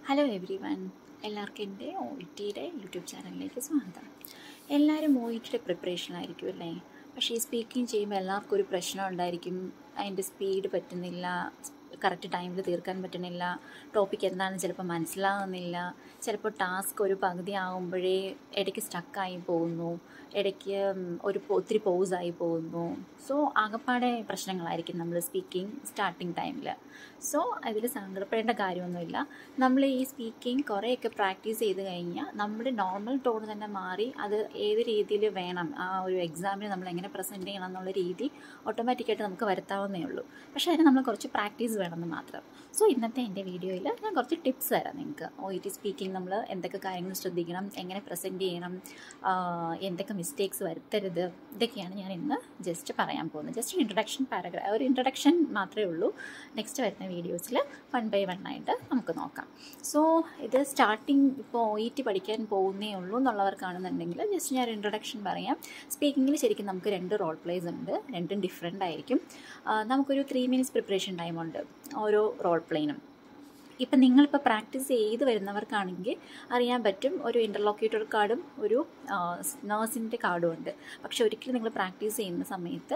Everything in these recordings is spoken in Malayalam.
ഹലോ എവ്രി വൺ എല്ലാവർക്കും എൻ്റെ ഒ ഇ ടിയുടെ യൂട്യൂബ് ചാനലിലേക്ക് സ്വാഗതം എല്ലാവരും ഒ ഇ ടിയുടെ പ്രിപ്പറേഷനിലായിരിക്കും അല്ലേ പക്ഷേ ഈ സ്പീക്കിംഗ് ചെയ്യുമ്പോൾ എല്ലാവർക്കും ഒരു പ്രശ്നം ഉണ്ടായിരിക്കും അതിൻ്റെ സ്പീഡ് പറ്റുന്നില്ല കറക്റ്റ് ടൈമിൽ തീർക്കാൻ പറ്റുന്നില്ല ടോപ്പിക് എന്താണെന്ന് ചിലപ്പോൾ മനസ്സിലാകുന്നില്ല ചിലപ്പോൾ ടാസ്ക് ഒരു പകുതി ആകുമ്പോഴേ ഇടയ്ക്ക് സ്റ്റക്കായി പോകുന്നു ഇടയ്ക്ക് ഒരു ഒത്തിരി പോസായി പോകുന്നു സോ ആകപ്പാടെ പ്രശ്നങ്ങളായിരിക്കും നമ്മൾ സ്പീക്കിംഗ് സ്റ്റാർട്ടിങ് ടൈമിൽ സോ അതിൽ സങ്കടപ്പെടേണ്ട കാര്യമൊന്നുമില്ല നമ്മൾ ഈ സ്പീക്കിംഗ് കുറേയൊക്കെ പ്രാക്ടീസ് ചെയ്ത് കഴിഞ്ഞാൽ നമ്മുടെ നോർമൽ ടോൺ തന്നെ മാറി അത് ഏത് രീതിയിൽ വേണം ആ ഒരു എക്സാമിന് നമ്മൾ എങ്ങനെ പ്രസൻറ്റ് ചെയ്യണം എന്നുള്ള രീതി ഓട്ടോമാറ്റിക്കായിട്ട് നമുക്ക് വരുത്താവുന്നേ ഉള്ളൂ പക്ഷേ അതിന് നമ്മൾ കുറച്ച് പ്രാക്ടീസ് വേണമെന്ന് മാത്രം സോ ഇന്നത്തെ എൻ്റെ വീഡിയോയിൽ ഞാൻ കുറച്ച് ടിപ്സ് തരാം നിങ്ങൾക്ക് ഒ ഇ ടി സ്പീക്കിംഗ് നമ്മൾ എന്തൊക്കെ കാര്യങ്ങൾ ശ്രദ്ധിക്കണം എങ്ങനെ പ്രസൻറ്റ് ചെയ്യണം എന്തൊക്കെ മിസ്റ്റേക്സ് വരുത്തരുത് ഇതൊക്കെയാണ് ഞാൻ ഇന്ന് ജസ്റ്റ് പറയാൻ പോകുന്നത് ജസ്റ്റ് ഇൻട്രഡക്ഷൻ പാരഗ്രാഫ് ഒരു ഇൻട്രഡക്ഷൻ മാത്രമേ ഉള്ളൂ നെക്സ്റ്റ് വരുന്ന വീഡിയോസിൽ വൺ ബൈ വൺ ആയിട്ട് നമുക്ക് നോക്കാം സോ ഇത് സ്റ്റാർട്ടിങ് ഇപ്പോൾ ഒ ഇ ടി പഠിക്കാൻ പോകുന്നേ ഉള്ളൂ എന്നുള്ളവർക്കാണെന്നുണ്ടെങ്കിൽ ജസ്റ്റ് ഞാൻ ഒരു ഇൻട്രഡക്ഷൻ പറയാം സ്പീക്കിങ്ങിൽ ശരിക്കും നമുക്ക് രണ്ട് റോൾ പ്ലേസ് ഉണ്ട് രണ്ടും ഡിഫറെൻ്റ് ആയിരിക്കും നമുക്കൊരു ത്രീ മിനിറ്റ്സ് പ്രിപ്പറേഷൻ ടൈമുണ്ട് ഓരോ റോൾ പ്ലേനും ഇപ്പം നിങ്ങളിപ്പോൾ പ്രാക്ടീസ് ചെയ്ത് വരുന്നവർക്കാണെങ്കിൽ അറിയാൻ പറ്റും ഒരു ഇൻ്റർലോക്യൂട്ടർ കാർഡും ഒരു നേഴ്സിൻ്റെ കാർഡും ഉണ്ട് പക്ഷെ ഒരിക്കലും നിങ്ങൾ പ്രാക്ടീസ് ചെയ്യുന്ന സമയത്ത്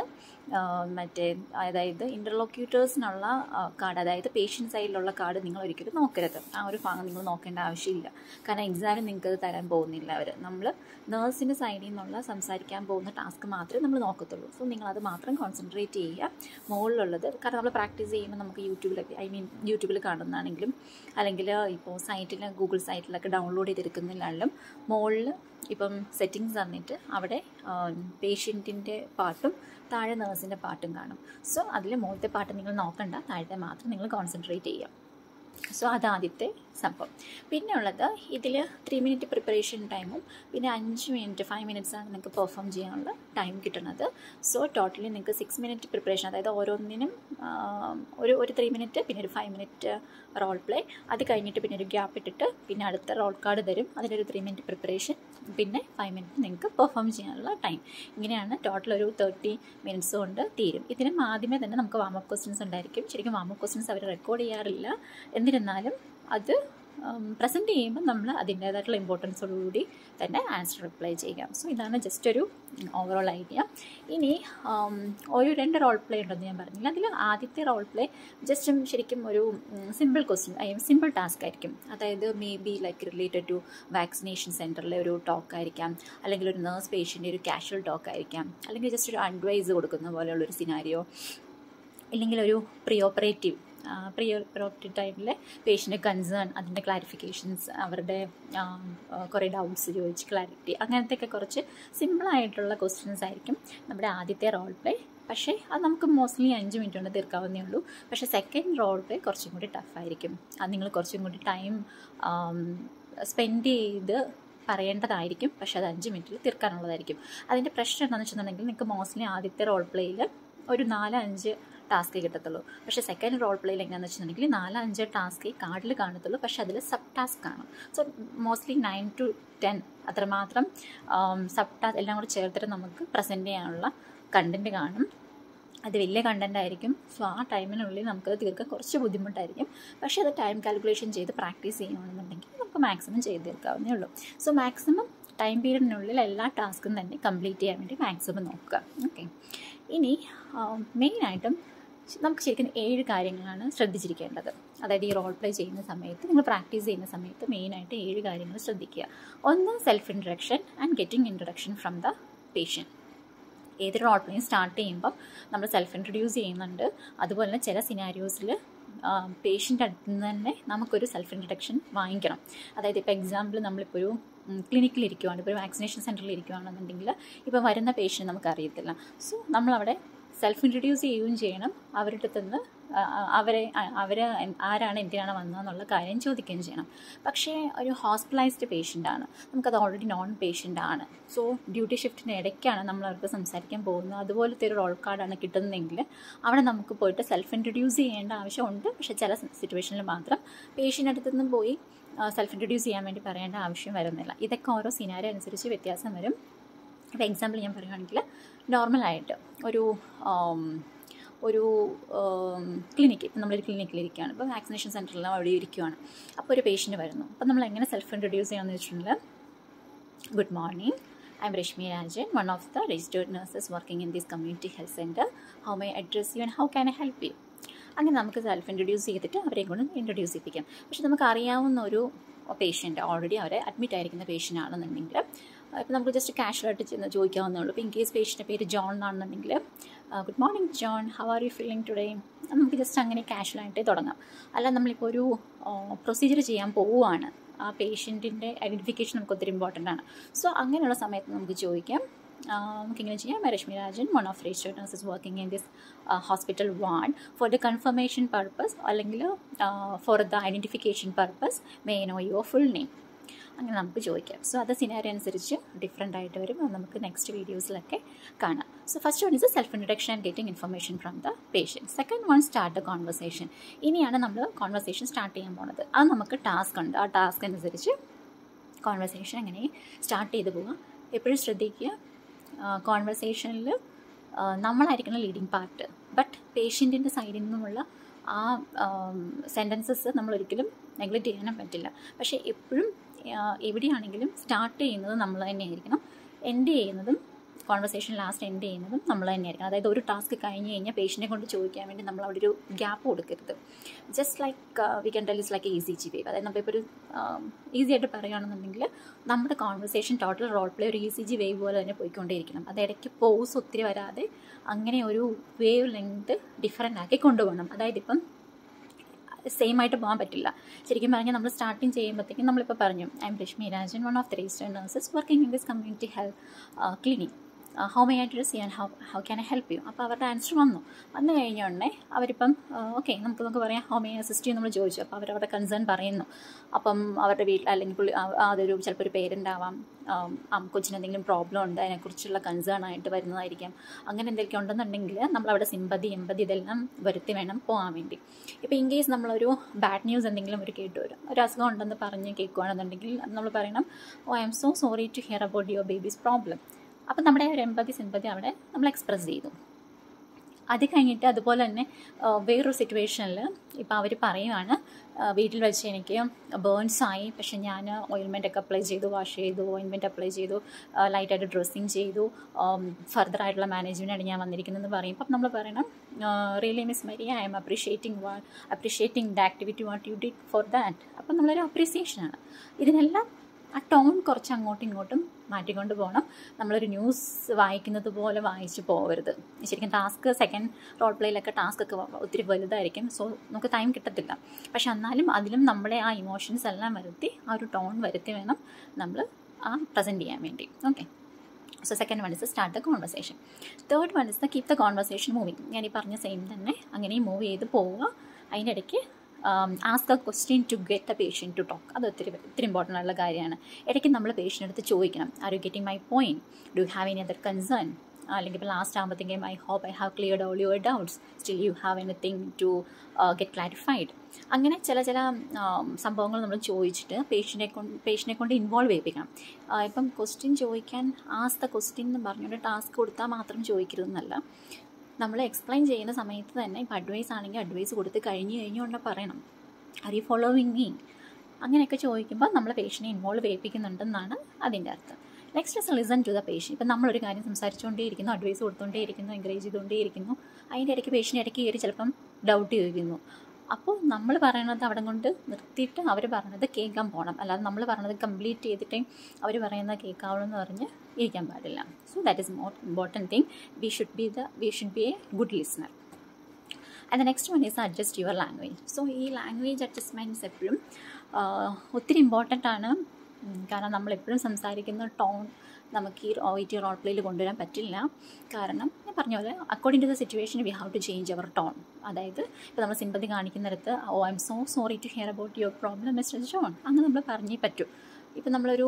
മറ്റേ അതായത് ഇൻ്റർലോക്യൂട്ടേഴ്സിനുള്ള കാർഡ് അതായത് പേഷ്യൻ്റ് സൈഡിലുള്ള കാർഡ് നിങ്ങൾ ഒരിക്കലും നോക്കരുത് ആ ഒരു ഭാഗം നിങ്ങൾ നോക്കേണ്ട ആവശ്യമില്ല കാരണം എക്സാമിന് നിങ്ങൾക്ക് അത് തരാൻ പോകുന്നില്ല അവർ നമ്മൾ നേഴ്സിൻ്റെ സൈഡിൽ നിന്നുള്ള സംസാരിക്കാൻ പോകുന്ന ടാസ്ക് മാത്രമേ നമ്മൾ നോക്കത്തുള്ളൂ സോ നിങ്ങളത് മാത്രം കോൺസെൻട്രേറ്റ് ചെയ്യുക മുകളിലുള്ളത് കാരണം നമ്മൾ പ്രാക്ടീസ് ചെയ്യുമ്പോൾ നമുക്ക് യൂട്യൂബിലൊക്കെ ഐ മീൻ യൂട്യൂബിൽ കാണുന്നതാണെങ്കിലും അല്ലെങ്കിൽ ഇപ്പോൾ സൈറ്റിൽ ഗൂഗിൾ സൈറ്റിലൊക്കെ ഡൗൺലോഡ് ചെയ്തെടുക്കുന്നില്ലാലും മുകളിൽ ഇപ്പം സെറ്റിങ്സ് തന്നിട്ട് അവിടെ പേഷ്യൻറ്റിൻ്റെ പാട്ടും താഴെ നേഴ്സിൻ്റെ പാട്ടും കാണും സോ അതിൽ മുകളിലത്തെ പാട്ട് നിങ്ങൾ നോക്കണ്ട താഴത്തെ മാത്രം നിങ്ങൾ കോൺസെൻട്രേറ്റ് ചെയ്യുക സോ അതാദ്യത്തെ സംഭവം പിന്നെ ഉള്ളത് ഇതിൽ ത്രീ മിനിറ്റ് പ്രിപ്പറേഷൻ ടൈമും പിന്നെ അഞ്ച് മിനിറ്റ് ഫൈവ് മിനിറ്റ്സാണ് നിങ്ങൾക്ക് പെർഫോം ചെയ്യാനുള്ള ടൈം കിട്ടുന്നത് സോ ടോട്ടലി നിങ്ങൾക്ക് സിക്സ് മിനിറ്റ് പ്രിപ്പറേഷൻ അതായത് ഓരോന്നിനും ഒരു ഒരു ത്രീ മിനിറ്റ് പിന്നെ ഒരു ഫൈവ് മിനിറ്റ് റോൾ പ്ലേ അത് കഴിഞ്ഞിട്ട് പിന്നെ ഒരു ഗ്യാപ്പ് ഇട്ടിട്ട് പിന്നെ അടുത്ത റോൾ കാർഡ് തരും അതിലൊരു ത്രീ മിനിറ്റ് പ്രിപ്പറേഷൻ പിന്നെ ഫൈവ് മിനിറ്റ് നിങ്ങൾക്ക് പെർഫോം ചെയ്യാനുള്ള ടൈം ഇങ്ങനെയാണ് ടോട്ടൽ ഒരു തേർട്ടി മിനിറ്റ്സ് കൊണ്ട് തീരും ഇതിനും ആദ്യമേ തന്നെ നമുക്ക് വാമപ്പ് ക്വസ്റ്റ്യൻസ് ഉണ്ടായിരിക്കും ശരിക്കും വാമപ്പ് ക്വസ്റ്റ്യൻസ് അവർ റെക്കോർഡ് ചെയ്യാറില്ല എന്നിരുന്നാലും അത് പ്രസൻറ്റ് ചെയ്യുമ്പോൾ നമ്മൾ അതിൻ്റേതായിട്ടുള്ള ഇമ്പോർട്ടൻസോടുകൂടി തന്നെ ആൻസർ റിപ്ലൈ ചെയ്യാം സോ ഇതാണ് ജസ്റ്റ് ഒരു ഓവറോൾ ഐഡിയ ഇനി ഒരു രണ്ട് റോൾ പ്ലേ ഉണ്ടെന്ന് ഞാൻ പറഞ്ഞില്ല അതിൽ ആദ്യത്തെ റോൾ പ്ലേ ജസ്റ്റ് ശരിക്കും ഒരു സിമ്പിൾ ക്വസ്റ്റ്യൻ സിമ്പിൾ ടാസ്ക് ആയിരിക്കും അതായത് maybe like related to vaccination സെൻറ്ററിലെ ഒരു ടോക്ക് ആയിരിക്കാം അല്ലെങ്കിൽ ഒരു നേഴ്സ് പേഷ്യൻ്റെ ഒരു കാഷ്വൽ ടോക്ക് ആയിരിക്കാം അല്ലെങ്കിൽ ജസ്റ്റ് ഒരു അഡ്വൈസ് കൊടുക്കുന്ന പോലെയുള്ളൊരു സിനാരിയോ ഇല്ലെങ്കിൽ ഒരു പ്രീ ഓപ്പറേറ്റീവ് പ്രീ ഓപ്പറേറ്റീവ് ടൈമിലെ പേഷ്യൻ്റെ കൺസേൺ അതിൻ്റെ ക്ലാരിഫിക്കേഷൻസ് അവരുടെ കുറേ ഡൗട്ട്സ് ചോദിച്ച് ക്ലാരിറ്റി അങ്ങനത്തെയൊക്കെ കുറച്ച് സിമ്പിളായിട്ടുള്ള ക്വസ്റ്റ്യൻസ് ആയിരിക്കും നമ്മുടെ ആദ്യത്തെ റോൾ പ്ലേ പക്ഷേ അത് നമുക്ക് മോസ്റ്റ്ലി അഞ്ച് മിനിറ്റ് കൊണ്ട് തീർക്കാവുന്നേ ഉള്ളൂ പക്ഷേ സെക്കൻഡ് റോൾ പ്ലേ കുറച്ചും കൂടി ടഫായിരിക്കും അത് നിങ്ങൾ കുറച്ചും കൂടി ടൈം സ്പെൻഡ് ചെയ്ത് പറയേണ്ടതായിരിക്കും പക്ഷേ അത് അഞ്ച് മിനിറ്റിൽ തീർക്കാനുള്ളതായിരിക്കും അതിൻ്റെ പ്രശ്നം എന്താണെന്ന് വെച്ചിട്ടുണ്ടെങ്കിൽ നിങ്ങൾക്ക് മോസ്റ്റ്ലി ആദ്യത്തെ റോൾ പ്ലേയിൽ ഒരു നാല് അഞ്ച് ടാസ്ക് കിട്ടത്തുള്ളൂ പക്ഷേ സെക്കൻഡ് റോൾ പ്ലേയിൽ എങ്ങനെയാണെന്ന് വെച്ചിട്ടുണ്ടെങ്കിൽ നാല് അഞ്ച് ടാസ്ക് കാർഡിൽ കാണത്തുള്ളൂ പക്ഷേ അതിൽ സബ് ടാസ്ക് കാണും so mostly nine to ten അത്രമാത്രം സബ് ടാസ്ക് എല്ലാം കൂടി ചേർത്തിട്ട് നമുക്ക് പ്രസൻറ്റ് ചെയ്യാനുള്ള കണ്ടൻറ്റ് കാണും അത് വലിയ കണ്ടൻ്റ് ആയിരിക്കും സോ ആ ടൈമിനുള്ളിൽ നമുക്കത് തീർക്കാൻ കുറച്ച് ബുദ്ധിമുട്ടായിരിക്കും പക്ഷേ അത് ടൈം കാൽക്കുലേഷൻ ചെയ്ത് പ്രാക്ടീസ് ചെയ്യുകയാണെന്നുണ്ടെങ്കിൽ നമുക്ക് മാക്സിമം ചെയ്ത് തീർക്കാവുന്നേ ഉള്ളൂ സോ മാക്സിമം ടൈം പീരീഡിനുള്ളിൽ എല്ലാ ടാസ്കും തന്നെ കംപ്ലീറ്റ് ചെയ്യാൻ വേണ്ടി മാക്സിമം നോക്കുക ഓക്കെ ഇനി മെയിനായിട്ടും നമുക്ക് ശരിക്കും ഏഴ് കാര്യങ്ങളാണ് ശ്രദ്ധിച്ചിരിക്കേണ്ടത് അതായത് ഈ റോൾ പ്ലേ ചെയ്യുന്ന സമയത്ത് നിങ്ങൾ പ്രാക്ടീസ് ചെയ്യുന്ന സമയത്ത് മെയിനായിട്ട് ഏഴ് കാര്യങ്ങൾ ശ്രദ്ധിക്കുക ഒന്ന് self introduction and getting introduction from the patient ഏത് റോൾ പ്ലേ സ്റ്റാർട്ട് ചെയ്യുമ്പം നമ്മൾ സെൽഫ് ഇൻട്രൊഡ്യൂസ് ചെയ്യുന്നുണ്ട് അതുപോലെ തന്നെ ചില സിനാരിയോസിൽ പേഷ്യൻ്റെ അടുത്ത് നിന്ന് തന്നെ നമുക്കൊരു സെൽഫ് ഇൻട്രഡക്ഷൻ വാങ്ങിക്കണം അതായത് ഇപ്പോൾ എക്സാമ്പിൾ നമ്മളിപ്പോൾ ഒരു ക്ലിനിക്കിൽ ഇരിക്കുവാണ് ഇപ്പോൾ ഒരു വാക്സിനേഷൻ സെൻറ്ററിൽ ഇരിക്കുകയാണെന്നുണ്ടെങ്കിൽ ഇപ്പോൾ വരുന്ന പേഷ്യൻ നമുക്കറിയത്തില്ല സോ നമ്മളവിടെ സെൽഫ് ഇൻട്രൊഡ്യൂസ് ചെയ്യുകയും ചെയ്യണം അവരുടെ അടുത്ത് നിന്ന് അവരെ അവർ ആരാണ് എന്തിനാണ് വന്നതെന്നുള്ള കാര്യം ചോദിക്കുകയും ചെയ്യണം പക്ഷേ ഒരു ഹോസ്പിറ്റലൈസ്ഡ് പേഷ്യൻ്റ് ആണ് നമുക്കത് ഓൾറെഡി നോൺ പേഷ്യൻ്റ് ആണ് സോ ഡ്യൂട്ടി ഷിഫ്റ്റിന് ഇടയ്ക്കാണ് നമ്മൾ അവർക്ക് സംസാരിക്കാൻ പോകുന്നത് അതുപോലത്തെ ഒരു റോൾ കാർഡാണ് കിട്ടുന്നതെങ്കിൽ അവിടെ നമുക്ക് പോയിട്ട് സെൽഫ് ഇൻട്രൊഡ്യൂസ് ചെയ്യേണ്ട ആവശ്യമുണ്ട് പക്ഷേ ചില സിറ്റുവേഷനിൽ മാത്രം പേഷ്യൻ്റ് അടുത്ത് നിന്ന് പോയി സെൽഫ് ഇൻട്രൊഡ്യൂസ് ചെയ്യാൻ വേണ്ടി പറയേണ്ട ആവശ്യം വരുന്നില്ല ഇതൊക്കെ ഓരോ സിനാരി അനുസരിച്ച് വ്യത്യാസം വരും ഇപ്പോൾ എക്സാമ്പിൾ ഞാൻ പറയുകയാണെങ്കിൽ നോർമലായിട്ട് ഒരു ഒരു ക്ലിനിക്ക് ഇപ്പം നമ്മളൊരു ക്ലിനിക്കിലിരിക്കുകയാണ് ഇപ്പോൾ വാക്സിനേഷൻ സെൻറ്ററിലെല്ലാം അവിടെ ഇരിക്കുകയാണ് അപ്പോൾ ഒരു പേഷ്യൻറ്റ് വരുന്നു അപ്പോൾ നമ്മൾ എങ്ങനെ സെൽഫ് ഇൻട്രൊഡ്യൂസ് ചെയ്യണമെന്ന് വെച്ചിട്ടുണ്ടെങ്കിൽ good morning I'm Rashmi Rajan one of the registered nurses working in this community health centre how my address you and how can I help you അങ്ങനെ നമുക്ക് സെൽഫ് ഇൻട്രൊഡ്യൂസ് ചെയ്തിട്ട് അവരെ കൊണ്ട് ഇൻട്രൊഡ്യൂസ് ചെയ്യിപ്പിക്കാം പക്ഷെ നമുക്ക് അറിയാവുന്ന ഒരു പേഷ്യൻ്റ് ഓൾറെഡി അവരെ അഡ്മിറ്റ് ആയിരിക്കുന്ന പേഷ്യൻ്റ് ആണെന്നുണ്ടെങ്കിൽ ഇപ്പോൾ നമുക്ക് ജസ്റ്റ് കാഷ്വലായിട്ട് ചെന്ന് ചോദിക്കാവുന്നേ ഉള്ളൂ ഇപ്പോൾ ഇൻ കേസ് പേഷ്യൻ്റെ പേര് ജോൺ എന്നാണെന്നുണ്ടെങ്കിൽ good morning John how are you feeling today നമുക്ക് ജസ്റ്റ് അങ്ങനെ കാഷ്വലായിട്ട് തുടങ്ങാം അല്ല നമ്മളിപ്പോൾ ഒരു പ്രൊസീജിയർ ചെയ്യാൻ പോവുകയാണ് ആ പേഷ്യൻറ്റിൻ്റെ ഐഡൻറ്റിഫിക്കേഷൻ നമുക്ക് ഒത്തിരി ഇമ്പോർട്ടൻ്റ് ആണ് സോ അങ്ങനെയുള്ള സമയത്ത് നമുക്ക് ചോദിക്കാം നമുക്കിങ്ങനെ ചെയ്യാം Rashmi Rajan one of registered nurses working in this hospital want for the confirmation purpose അല്ലെങ്കിൽ for the identification purpose may know your full name അങ്ങനെ നമുക്ക് ചോദിക്കാം സോ അത് സിനാരി അനുസരിച്ച് ഡിഫറെൻ്റ് ആയിട്ട് വരും അത് നമുക്ക് നെക്സ്റ്റ് വീഡിയോസിലൊക്കെ കാണാം so first one is self introduction and getting information from the patient second one start the conversation ഇനിയാണ് നമ്മൾ കോൺവെർസേഷൻ സ്റ്റാർട്ട് ചെയ്യാൻ പോണത് അത് നമുക്ക് ടാസ്ക് ഉണ്ട് ആ ടാസ്ക് അനുസരിച്ച് കോൺവെർസേഷൻ അങ്ങനെ സ്റ്റാർട്ട് ചെയ്ത് പോവുക എപ്പോഴും ശ്രദ്ധിക്കുക കോൺവെർസേഷനിൽ നമ്മളായിരിക്കണം ലീഡിങ് പാർട്ട് ബട്ട് പേഷ്യൻറ്റിൻ്റെ സൈഡിൽ നിന്നുമുള്ള ആ സെൻറ്റൻസസ് നമ്മൾ ഒരിക്കലും നെഗ്ലക്റ്റ് ചെയ്യാനും പറ്റില്ല പക്ഷേ എപ്പോഴും എവിടെയാണെങ്കിലും സ്റ്റാർട്ട് ചെയ്യുന്നത് നമ്മൾ തന്നെയായിരിക്കണം എൻഡ് ചെയ്യുന്നതും കോൺവെർസേഷൻ ലാസ്റ്റ് എൻഡ് ചെയ്യുന്നതും നമ്മൾ തന്നെയായിരിക്കണം അതായത് ഒരു ടാസ്ക് കഴിഞ്ഞ് കഴിഞ്ഞാൽ പേഷ്യൻറ്റിനെ കൊണ്ട് ചോദിക്കാൻ വേണ്ടി നമ്മൾ അവിടെ ഒരു ഗ്യാപ്പ് കൊടുക്കരുത് just like we can tell is like E C G wave അതായത് നമ്മളിപ്പോൾ ഒരു ഈസി ആയിട്ട് പറയുകയാണെന്നുണ്ടെങ്കിൽ നമ്മുടെ കോൺവെർസേഷൻ ടോട്ടൽ റോൾ പ്ലേ ഒരു ഈസി ജി വേവ് പോലെ തന്നെ പോയിക്കൊണ്ടേയിരിക്കണം അത് ഇടയ്ക്ക് പോസ് ഒത്തിരി വരാതെ അങ്ങനെ ഒരു വേവ് ലെങ്ത് ഡിഫറെൻ്റ് ആക്കി കൊണ്ടുപോകണം അതായത് ഇപ്പം സെയിം ആയിട്ട് പോകാൻ പറ്റില്ല ശരിക്കും പറഞ്ഞാൽ നമ്മൾ സ്റ്റാർട്ടിങ് ചെയ്യുമ്പോഴത്തേക്കും നമ്മളിപ്പോൾ പറഞ്ഞു I'm Rashmi Rajan one of the registered nurses working in this community health clinic how my address ചെയ്യാൻ how how can I help you അപ്പോൾ അവരുടെ ആൻസർ വന്നു വന്നു കഴിഞ്ഞ ഉടനെ അവരിപ്പം ഓക്കെ നമുക്ക് നമുക്ക് പറയാം ഹൗ മൈ അസിസ്റ്റ് ചെയ്യും നമ്മൾ ചോദിച്ചു അപ്പോൾ അവരവരുടെ കൺസേൺ പറയുന്നു അപ്പം അവരുടെ വീട്ടിൽ അല്ലെങ്കിൽ പുള്ളി അതൊരു ചിലപ്പോൾ ഒരു പേരൻ്റ് ആവാം കൊച്ചിന് എന്തെങ്കിലും പ്രോബ്ലം ഉണ്ട് അതിനെക്കുറിച്ചുള്ള കൺസേൺ ആയിട്ട് വരുന്നതായിരിക്കാം അങ്ങനെ എന്തെങ്കിലും ഉണ്ടെന്നുണ്ടെങ്കിൽ നമ്മളവിടെ സിമ്പതി എമ്പതി ഇതെല്ലാം വരുത്തി വേണം പോകാൻ വേണ്ടി ഇപ്പോൾ ഇൻ കേസ് നമ്മളൊരു ബാഡ് ന്യൂസ് എന്തെങ്കിലും ഒരു കേട്ട് വരും ഒരു അസുഖം ഉണ്ടെന്ന് പറഞ്ഞ് കേൾക്കുകയാണെന്നുണ്ടെങ്കിൽ നമ്മൾ പറയണം oh I'm so sorry to hear about your babies problem അപ്പം നമ്മുടെ ഒരു എമ്പതി സിമ്പതി അവിടെ നമ്മൾ എക്സ്പ്രസ് ചെയ്തു അത് കഴിഞ്ഞിട്ട് അതുപോലെ തന്നെ വേറൊരു സിറ്റുവേഷനിൽ ഇപ്പോൾ അവർ പറയുവാണ് വീട്ടിൽ വെച്ച് എനിക്ക് ബേൺസ് ആയി പക്ഷെ ഞാൻ ഓയിൻമെൻ്റ് ഒക്കെ അപ്ലൈ ചെയ്തു വാഷ് ചെയ്തു ഓയിൻമെൻറ്റ് അപ്ലൈ ചെയ്തു ലൈറ്റായിട്ട് ഡ്രസ്സിങ് ചെയ്തു ഫർദർ ആയിട്ടുള്ള മാനേജ്മെൻറ്റാണ് ഞാൻ വന്നിരിക്കുന്നതെന്ന് പറയും അപ്പം നമ്മൾ പറയണം really miss Mary I'm appreciating വാ appreciating the activity what you did for that അപ്പം നമ്മളൊരു അപ്രീസിയേഷനാണ് ഇതിനെല്ലാം ആ ടോൺ കുറച്ച് അങ്ങോട്ടും ഇങ്ങോട്ടും മാറ്റിക്കൊണ്ട് പോകണം നമ്മളൊരു ന്യൂസ് വായിക്കുന്നത് പോലെ വായിച്ച് പോകരുത് ശരിക്കും ടാസ്ക് സെക്കൻഡ് റോൾ പ്ലേയിലൊക്കെ ടാസ്ക് ഒക്കെ ഒത്തിരി വലുതായിരിക്കും സോ നമുക്ക് ടൈം കിട്ടത്തില്ല പക്ഷെ എന്നാലും അതിലും നമ്മുടെ ആ ഇമോഷൻസ് എല്ലാം വരുത്തി ആ ഒരു ടോൺ വരുത്തി വേണം നമ്മൾ ആ പ്രസൻറ്റ് ചെയ്യാൻ വേണ്ടി okay so second one is start the conversation third one is the keep the conversation moving ഞാൻ ഈ പറഞ്ഞ സെയിം തന്നെ അങ്ങനെ മൂവ് ചെയ്ത് പോവുക അതിൻ്റെ ഇടയ്ക്ക് ask a question to get a patient to talk അത് ഒത്തിരി ഒത്തിരി ഇമ്പോർട്ടൻ്റ് ആയിട്ടുള്ള കാര്യമാണ് ഇടയ്ക്ക് നമ്മൾ പേഷ്യൻ്റ് അടുത്ത് ചോദിക്കണം are you getting my point do have any other concern അല്ലെങ്കിൽ ഇപ്പോൾ ലാസ്റ്റ് ആകുമ്പോഴത്തേക്കും I hope I have cleared all your doubts still you have anything to get clarified അങ്ങനെ ചില ചില സംഭവങ്ങൾ നമ്മൾ ചോദിച്ചിട്ട് പേഷ്യനെ കൊണ്ട് പേഷ്യനെ കൊണ്ട് ഇൻവോൾവ് ചെയ്യിപ്പിക്കണം ഇപ്പം ക്വസ്റ്റ്യൻ ചോദിക്കാൻ ആസ് ദ ക്വസ്റ്റ്യൻ എന്ന് പറഞ്ഞുകൊണ്ട് ടാസ്ക് കൊടുത്താൽ മാത്രം ചോദിക്കരുതെന്നല്ല നമ്മൾ എക്സ്പ്ലെയിൻ ചെയ്യുന്ന സമയത്ത് തന്നെ ഇപ്പോൾ അഡ്വൈസ് ആണെങ്കിൽ അഡ്വൈസ് കൊടുത്ത് കഴിഞ്ഞ് കഴിഞ്ഞുകൊണ്ട് പറയണം ആർ യു ഫോളോവിങ് മീ അങ്ങനെയൊക്കെ ചോദിക്കുമ്പോൾ നമ്മൾ പേഷ്യനെ ഇൻവോൾവ് ചെയ്യിപ്പിക്കുന്നുണ്ടെന്നാണ് അതിൻ്റെ അർത്ഥം next is listen to the patient ഇപ്പം നമ്മളൊരു കാര്യം സംസാരിച്ചുകൊണ്ടേയിരിക്കുന്നു അഡ്വൈസ് കൊടുത്തുകൊണ്ടേയിരിക്കുന്നു എൻകറേജ് ചെയ്തുകൊണ്ടേയിരിക്കുന്നു അതിൻ്റെ ഇടയ്ക്ക് പേഷ്യൻ്റ് ഇടയ്ക്ക് കയറി ചിലപ്പം ഡൗട്ട് ചോദിക്കുന്നു അപ്പോൾ നമ്മൾ പറയണത് അവിടെ കൊണ്ട് നിർത്തിയിട്ട് അവർ പറയണത് കേൾക്കാൻ പോകണം അല്ലാതെ നമ്മൾ പറയണത് കംപ്ലീറ്റ് ചെയ്തിട്ടേ അവർ പറയുന്നത് കേൾക്കാവുള്ളൂ പറഞ്ഞ് ഇരിക്കാൻ പാടില്ല so that is more important thing we should be the we should be a good listener and the next one is adjust your language so ഈ ലാംഗ്വേജ് അഡ്ജസ്റ്റ്മെൻറ്റ്സ് എപ്പോഴും ഒത്തിരി ഇമ്പോർട്ടൻ്റ് ആണ് കാരണം നമ്മൾ എപ്പോഴും സംസാരിക്കുന്ന ടോൺ നമുക്ക് ഈ ഒ ടി റോൾ പ്ലേയിൽ കൊണ്ടുവരാൻ പറ്റില്ല കാരണം ഞാൻ പറഞ്ഞ പോലെ according to the situation we have to change our tone അതായത് ഇപ്പോൾ നമ്മൾ സിമ്പതി കാണിക്കുന്നിടത്ത് oh I'm so sorry to hear about your problem mister John അങ്ങനെ നമ്മൾ പറഞ്ഞേ പറ്റൂ ഇപ്പം നമ്മളൊരു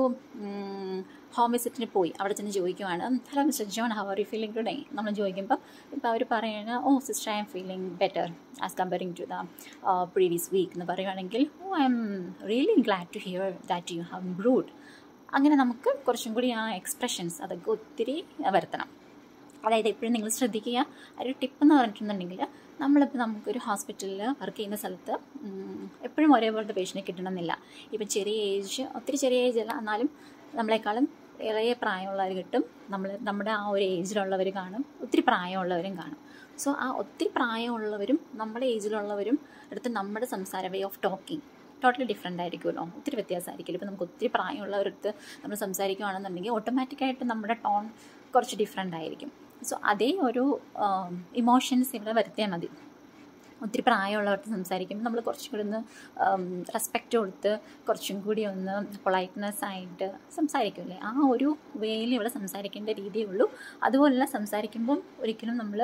ഹോം വിസിറ്റിന് പോയി അവിടെ ചെന്ന് ചോദിക്കുവാണ് hello mister John how are you feeling today നമ്മൾ ചോദിക്കുമ്പോൾ ഇപ്പോൾ അവർ പറയുകയാണ് oh sister I'm feeling better as comparing to the previous week എന്ന് പറയുകയാണെങ്കിൽ oh I'm really glad to hear that you have improved അങ്ങനെ നമുക്ക് കുറച്ചും കൂടി ആ എക്സ്പ്രഷൻസ് അതൊക്കെ ഒത്തിരി വരുത്തണം അതായത് എപ്പോഴും നിങ്ങൾ ശ്രദ്ധിക്കുക ഒരു ടിപ്പ് എന്ന് പറഞ്ഞിട്ടുണ്ടെങ്കിൽ നമ്മളിപ്പോൾ നമുക്കൊരു ഹോസ്പിറ്റലിൽ വർക്ക് ചെയ്യുന്ന സ്ഥലത്ത് ഉം, എപ്പോഴും ഒരേപോലത്തെ പേഷ്യനെ കിട്ടണമെന്നില്ല ഇപ്പം ചെറിയ ഏജ് ഒത്തിരി ചെറിയ ഏജ് അല്ല എന്നാലും നമ്മളെക്കാളും ഇളയ പ്രായമുള്ളവർ കിട്ടും നമ്മൾ നമ്മുടെ ആ ഒരു ഏജിലുള്ളവർ കാണും ഒത്തിരി പ്രായമുള്ളവരും കാണും സോ ആ ഒത്തിരി പ്രായമുള്ളവരും നമ്മുടെ ഏജിലുള്ളവരും അടുത്ത് നമ്മുടെ സംസാര way of talking totally different ആയിരിക്കുമല്ലോ ഒത്തിരി വ്യത്യാസമായിരിക്കില്ല ഇപ്പോൾ നമുക്ക് ഒത്തിരി പ്രായമുള്ളവരടുത്ത് നമ്മൾ സംസാരിക്കുകയാണെന്നുണ്ടെങ്കിൽ ഓട്ടോമാറ്റിക്കായിട്ട് നമ്മുടെ ടോൺ കുറച്ച് ഡിഫറെൻ്റ് ആയിരിക്കും സോ അതേ ഒരു ഇമോഷൻസ് ഇവിടെ വരുത്തിയാൽ മതി ഒത്തിരി പ്രായമുള്ളവർക്ക് സംസാരിക്കുമ്പോൾ നമ്മൾ കുറച്ചും കൂടി ഒന്ന് റെസ്പെക്റ്റ് കൊടുത്ത് കുറച്ചും കൂടി ഒന്ന് പൊളൈറ്റ്നെസ് ആയിട്ട് സംസാരിക്കുമല്ലേ ആ ഒരു വേയിൽ ഇവിടെ സംസാരിക്കേണ്ട രീതിയേ ഉള്ളൂ അതുപോലെല്ലാം സംസാരിക്കുമ്പം ഒരിക്കലും നമ്മൾ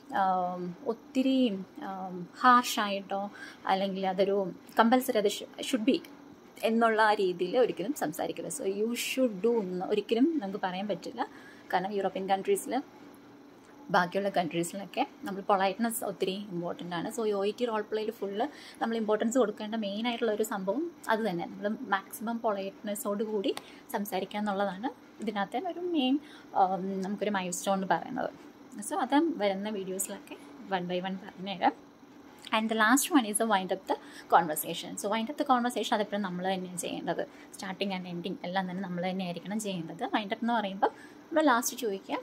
ഒത്തിരി ഹാർഷായിട്ടോ അല്ലെങ്കിൽ അതൊരു കമ്പൽസറി അത് ഷുഡ് ബി എന്നുള്ള ആ രീതിയിൽ ഒരിക്കലും സംസാരിക്കരുത് സോ യു ഷുഡ് ഡു എന്ന് ഒരിക്കലും നമുക്ക് പറയാൻ പറ്റില്ല കാരണം യൂറോപ്യൻ കൺട്രീസിൽ ബാക്കിയുള്ള കൺട്രീസിലൊക്കെ നമ്മൾ പൊളൈറ്റ്നെസ് ഒത്തിരി ഇമ്പോർട്ടൻ്റ് ആണ് so O E T role പ്ലേയിൽ ഫുള്ള് നമ്മൾ ഇമ്പോർട്ടൻസ് കൊടുക്കേണ്ട മെയിൻ ആയിട്ടുള്ള ഒരു സംഭവം അത് തന്നെ നമ്മൾ മാക്സിമം പൊളൈറ്റ്നെസ്സോട് കൂടി സംസാരിക്കുക എന്നുള്ളതാണ് ഇതിനകത്തെ ഒരു മെയിൻ നമുക്കൊരു മൈൽ സ്റ്റോൺ എന്ന് പറയുന്നത് സോ അത് വരുന്ന വീഡിയോസിലൊക്കെ വൺ ബൈ വൺ പറഞ്ഞുതരാം and the last one is a wind up the conversation so wind up the conversation അതെപ്പോഴും നമ്മൾ തന്നെയാണ് ചെയ്യേണ്ടത് സ്റ്റാർട്ടിങ് ആൻഡ് എൻഡിങ് എല്ലാം തന്നെ നമ്മൾ തന്നെ ആയിരിക്കണം ചെയ്യേണ്ടത് വൈൻഡ് അപ്പ് എന്ന് പറയുമ്പോൾ നമ്മൾ ലാസ്റ്റ് ചോദിക്കാം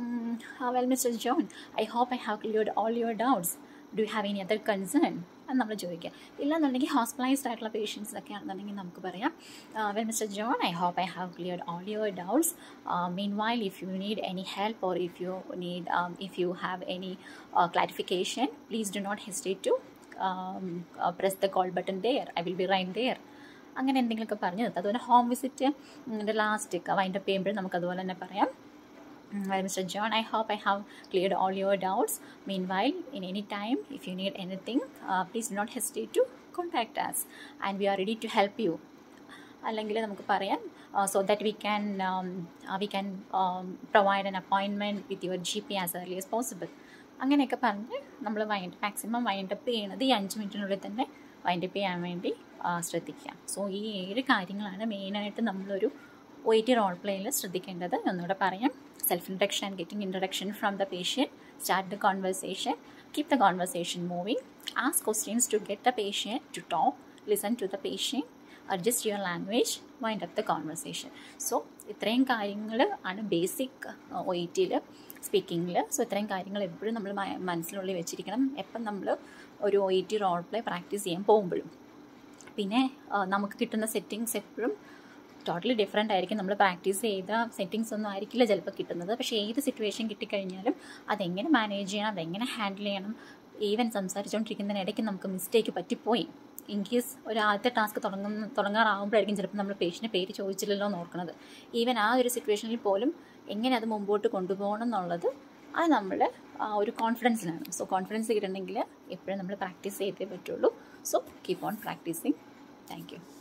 well mister John I hope I have cleared all your doubts do you have any other concern എന്ന് നമ്മൾ ചോദിക്കുക ഇല്ലാന്നുണ്ടെങ്കിൽ ഹോസ്പിറ്റലൈസ്ഡ് ആയിട്ടുള്ള പേഷ്യൻസിലൊക്കെ ആണെന്നുണ്ടെങ്കിൽ നമുക്ക് പറയാം well mister John I hope I have cleared all your doubts meanwhile if you need any help or if you need if you have any clarification please do not hesitate to um, uh, press the call button there i will be right there അങ്ങനെ എന്തെങ്കിലുമൊക്കെ പറഞ്ഞു നിർത്താം അതുപോലെ ഹോം വിസിറ്റ് ലാസ്റ്റ് വൈൻഡപ്പ് ചെയ്യുമ്പോൾ നമുക്ക് അതുപോലെ തന്നെ പറയാം well mister John I hope I have cleared all your doubts meanwhile in any time if you need anything please do not hesitate to contact us and we are ready to help you അല്ലെങ്കിൽ നമുക്ക് പറയാം so that we can we can provide an appointment with your G P as early as possible അങ്ങനെയൊക്കെ പറഞ്ഞ് നമ്മൾ വൈൻഡ് മാക്സിമം വൈൻഡപ്പ് ചെയ്യണത് ഈ അഞ്ച് മിനിറ്റിനുള്ളിൽ തന്നെ വൈൻഡപ്പ് ചെയ്യാൻ വേണ്ടി ശ്രദ്ധിക്കുക സോ ഈ ഏഴ് കാര്യങ്ങളാണ് മെയിനായിട്ട് നമ്മളൊരു ഒ ടി റോൾ പ്ലേയിൽ ശ്രദ്ധിക്കേണ്ടത് ഒന്നുകൂടെ പറയാം self introduction and getting introduction from the patient start the conversation keep the conversation moving ask questions to get the patient to talk listen to the patient adjust your language wind up the conversation so ഇത്രയും കാര്യങ്ങൾ ആണ് ബേസിക് ഒ ഇ ടിയിൽ സ്പീക്കിങ്ങിൽ സോ ഇത്രയും കാര്യങ്ങൾ എപ്പോഴും നമ്മൾ മനസ്സിനുള്ളിൽ വെച്ചിരിക്കണം എപ്പം നമ്മൾ ഒരു O E T role play practice ചെയ്യാൻ പോകുമ്പോഴും പിന്നെ നമുക്ക് കിട്ടുന്ന സെറ്റിങ്സ് എപ്പോഴും ടോട്ടലി ഡിഫറെൻ്റ് ആയിരിക്കും നമ്മൾ പ്രാക്ടീസ് ചെയ്ത സെറ്റിങ്സ് ഒന്നും ആയിരിക്കില്ല ചിലപ്പോൾ കിട്ടുന്നത് പക്ഷേ ഏത് സിറ്റുവേഷൻ കിട്ടിക്കഴിഞ്ഞാലും അതെങ്ങനെ മാനേജ് ചെയ്യണം അതെങ്ങനെ ഹാൻഡിൽ ചെയ്യണം ഈവൻ സംസാരിച്ചുകൊണ്ടിരിക്കുന്നതിനിടയ്ക്ക് നമുക്ക് മിസ്റ്റേക്ക് പറ്റിപ്പോയി ഇൻ കേസ് ഒരു ആദ്യത്തെ ടാസ്ക് തുടങ്ങുന്ന തുടങ്ങാറാകുമ്പോഴായിരിക്കും ചിലപ്പോൾ നമ്മൾ പേഷ്യൻ്റെ പേര് ചോദിച്ചില്ലല്ലോ എന്ന് ഓർക്കുന്നത് ഈവൻ ആ ഒരു സിറ്റുവേഷനിൽ പോലും എങ്ങനെ അത് മുമ്പോട്ട് കൊണ്ടുപോകണം എന്നുള്ളത് അത് നമ്മൾ ആ ഒരു കോൺഫിഡൻസിലാണ് സോ കോൺഫിഡൻസ് കിട്ടണമെങ്കിൽ എപ്പോഴും നമ്മൾ പ്രാക്ടീസ് ചെയ്തേ പറ്റുള്ളൂ so keep on practising thank U